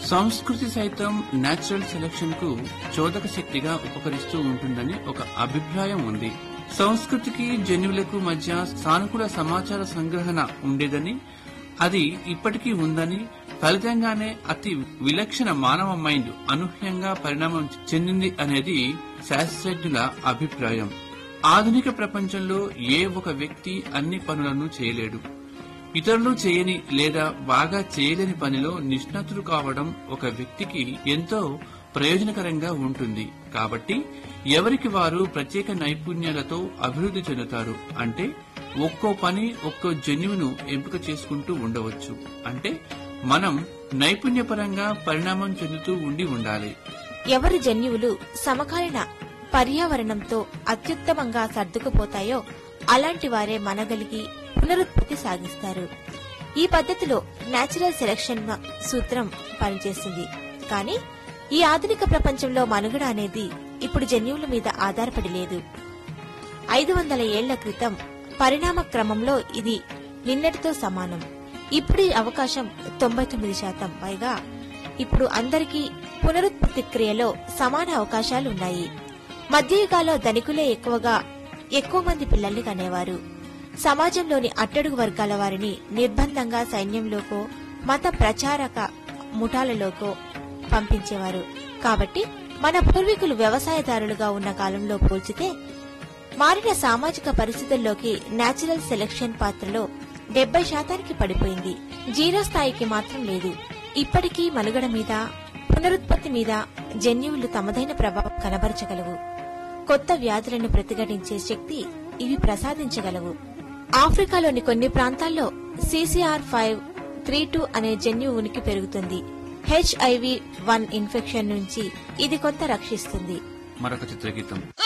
సంస్కృతి సైతం natural selection కు చోదక శక్తిగా ఉపకరిస్తూ ఉంటుందని ఒక అభిప్రాయం ఉంది సంస్కృతికి జన్యువులకు మధ్య సానుకూల సమాచార సంగ్రహణ ఉండేదని అది ఇప్పటికీ ఉందని ఫలితంగానే అతి విలక్షణ మానవ మైండ్ అనూహ్యంగా పరిణామం చెందింది అనేది శాస్త్రజ్ఞుల అభిప్రాయం ఆధునిక ప్రపంచంలో ఏ ఒక వ్యక్తి అన్ని పనులను చేయలేడు ఇతరులు చేయని లేదా బాగా చేయలేని పనిలో నిష్ణాతులు కావడం ఒక వ్యక్తికి ఎంతో ప్రయోజనకరంగా ఉంటుంది కాబట్టి ఎవరికి వారు ప్రత్యేక నైపుణ్యాలతో అభివృద్ధి చెందుతారు అంటే ఒక్కో పని ఒక్కో జన్యువును ఎంపిక చేసుకుంటూ ఉండవచ్చు అంటే మనం నైపుణ్యపరంగా పరిణామం చెందుతూ ఉండి ఉండాలి ఎవరి జన్యువులు సమకాలీన పర్యావరణంతో అత్యుత్తమంగా సర్దుకుపోతాయో అలాంటి వారే మనగలిగి పునరుత్పత్తి సాగిస్తారు ఈ పద్ధతిలో నేచురల్ సెలక్షన్ సూత్రం పనిచేస్తుంది కానీ ఈ ఆధునిక ప్రపంచంలో మనుగడ అనేది ఇప్పుడు జన్యువుల మీద ఆధారపడి లేదు ఐదు వందల ఏళ్ల క్రితం పరిణామ క్రమంలో ఇది నిన్నటితో సమానం ఇప్పుడు ఈ అవకాశం తొంభై తొమ్మిది శాతం పైగా ఇప్పుడు అందరికీ పునరుత్పత్తి క్రియలో సమాన అవకాశాలు ఉన్నాయి మధ్యయుగాల్లో ధనికులే ఎక్కువగా ఎక్కువ మంది పిల్లల్ని కనేవారు సమాజంలోని అట్టడుగు వర్గాల వారిని నిర్బంధంగా సైన్యంలోకో మత ప్రచారక ముఠాలలోకో పంపించేవారు కాబట్టి మన పూర్వీకులు వ్యవసాయదారులుగా ఉన్న కాలంలో పోల్చితే మారిన సామాజిక పరిస్థితుల్లోకి నేచురల్ సెలక్షన్ పాత్రలో డెబ్బై శాతానికి పడిపోయింది జీరో స్థాయికి మాత్రం లేదు ఇప్పటికీ మనుగడ మీద పునరుత్పత్తి మీద జన్యువులు తమదైన ప్రభావం కనబరచగలవు కొత్త వ్యాధులను ప్రతిఘటించే శక్తి ఇవి ప్రసాదించగలవు ఆఫ్రికాలోని కొన్ని ప్రాంతాల్లో సీసీఆర్ ఫైవ్ త్రీ టూ అనే జన్యువు ఉనికి పెరుగుతుంది హెచ్ఐవి వన్ ఇన్ఫెక్షన్ నుంచి ఇది కొంత రక్షిస్తుంది మరొక చిత్రగీతం